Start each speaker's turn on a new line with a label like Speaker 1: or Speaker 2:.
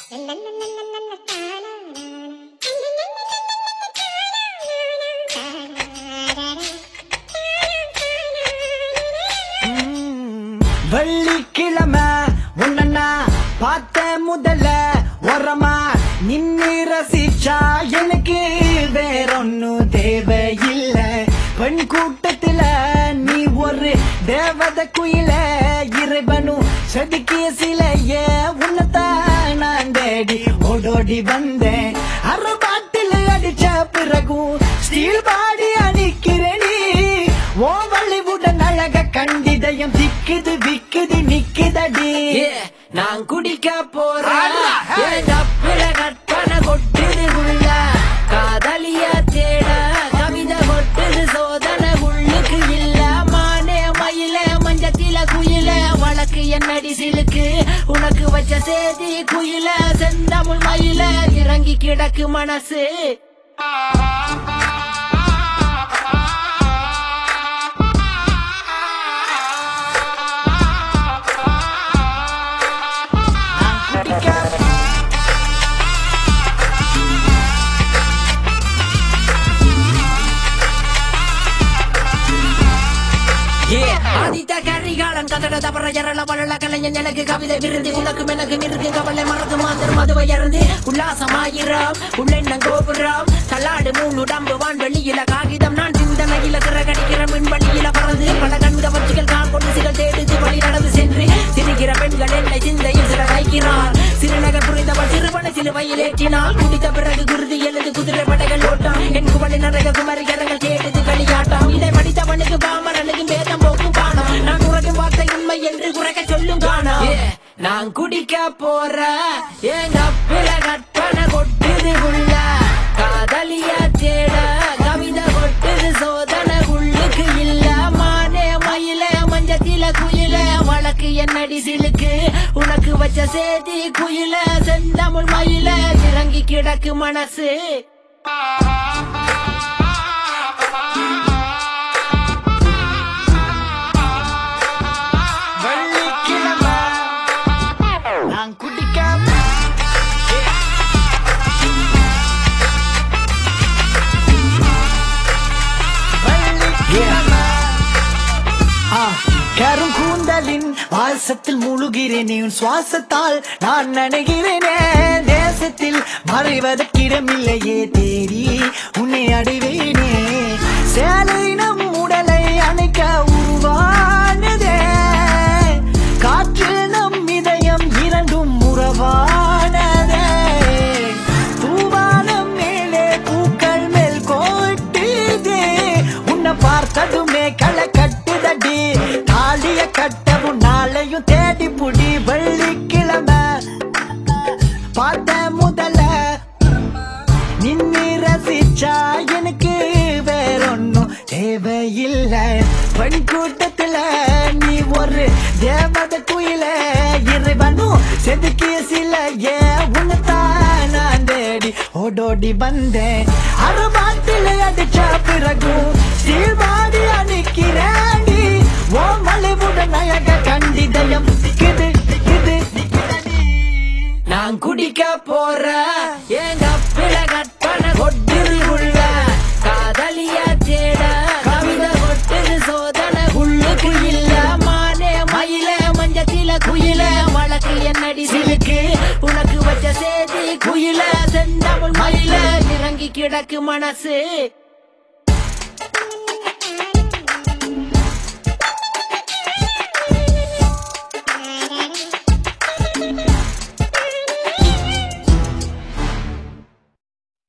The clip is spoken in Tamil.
Speaker 1: வெள்ளிக்கிழமை உன்னா பார்த்த முதல்ல உரமா நின்னு ரசிச்சா எனக்கு வேறொன்னும் தேவையில்ல பெண் கூட்டத்துல நீ ஒரு தேவத குயில இறைவனும் செதுக்கிய சிலைய உன்னதான் நான் தேடி ஓடோடி வந்தேன் அரை பாட்டில் அடிச்ச பிறகும் ஸ்டீல் பாடி அணிக்கிறேன் நீ ஓ வள்ளிவுடன் அழக கண்டிதயம் திக்குது விக்குது நிக்குதடி
Speaker 2: நான் குடிக்க போறேன்
Speaker 1: ஆடுறா, ஹே.
Speaker 2: என் கப்பில கற்பனை கொட்டுது உள்ள காதலிய தேட கவிதை கொட்டுது சோதனை உள்ளுக்கு இல்ல மானே மயில மஞ்சத்தில குயில வழக்கு என்னடி சிலுக்கு உனக்கு வச்ச சேதி குயில செந்தமிழ் மயில இறங்கி கிடக்கு மனசு
Speaker 1: நான் குடிக்க
Speaker 2: ஆதித்த கரிகாலன் கதட தவற எரள வளல கலைஞன் எனக்கு கவிதை விருது உனக்கும் எனக்கும் இருக்கு கவலை மறந்து மாந்தர் மதுவை இறந்து உல்லாசமாயிரம் உள்ளெண்ணம் கோபுரம் தள்ளாடு மூணு உடம்பு வான்வெளியில காகிதம் நான் சிந்தனையில கிரகடிக்கிற மின்வெளியில பறந்து பல கண்கவர்ச்சிகள் கால் கொண்டு சிகள் தேடுது வழி நடந்து சென்று சிரிக்கிற பெண்கள் என்னை சிந்தையில் சில வைக்கிறார் சிறுநகர் புரிந்தவள் சிறுவனை சிலுவையில் ஏற்றினாள் குடித்த பிறகு குருதி எழுது குதிரை படைகள் ஓட்டம் என் குவளை நிறைய குமரிகரங்கள் கேட்டது களியாட்டம் இதை படித்தவனுக்கு பாமரனுக்கு பேதம் போக்கும் பானம் நான் உறகும் வார்த்தை உண்மை என்று குறைக்க சொல்லும் காணம் நான் குடிக்க போற எங்க அப்பில கற்பனை கொட்டுது உள்ள காதலிய தேட கவிதை கொட்டுது சோதனை உள்ளுக்கு இல்ல மானே மயில மஞ்சத்தில குயில வழக்கு என்னடி சிலுக்கு உனக்கு வச்ச சேதி குயில செந்தமிழ் மயில இறங்கி கிடக்கு மனசு
Speaker 1: வெள்ளிக்கிழமை நான் குடிக்க வெள்ளிக்கிழமை ஆ, கருங்கூந்தலின் வாசத்தில் முழுகிறேனே உன் சுவாசத்தால் நான் நனைகிறேனே தேசத்தில் மறைவதற்கிடமில்லையே தேடி உன்னை அடைவேனே சேலை நம் உடலை அணைக்க உருவானதே காற்று நம் இதயம் இரண்டும் உறவானதே தூவானம் மேலே பூக்கள் மேல் கோட்டுதே உன்னை பார்த்ததுமே களை கட்டுதடி தாலிய கட்டவும் நாளையும் தேடி புடி வெள்ளிக்கிழமை பார்த்த முதல்ல நின்னு ரசிச்சா எனக்கு வேறொன்னும் தேவையில்லை பெண் கூட்டத்துல நீ ஒரு தேவத குயில இறைவனும் செதுக்கிய சில ஏ உன்னதான் நான் தேடி ஓடோடி வந்தேன் அறுபாட்டில் அடிச்ச பிறகும் ஸ்டீல் பாடி அணிக்கிறேன் ஓ மலைவுடன் அழக கண்டிதயம் இது இது
Speaker 2: நான் குடிக்க போற என் கப்பில கற்பனை கொட்டுது உள்ள காதலிய தேட கவிதை கொட்டுது சோதனை உள்ளுக்கு இல்ல மானே மயில மஞ்சத்தில குயில வழக்கு என்னடி சிலுக்கு உனக்கு வச்ச சேதி குயில செந்தமிழ் மயில இறங்கி கிடக்கு மனசு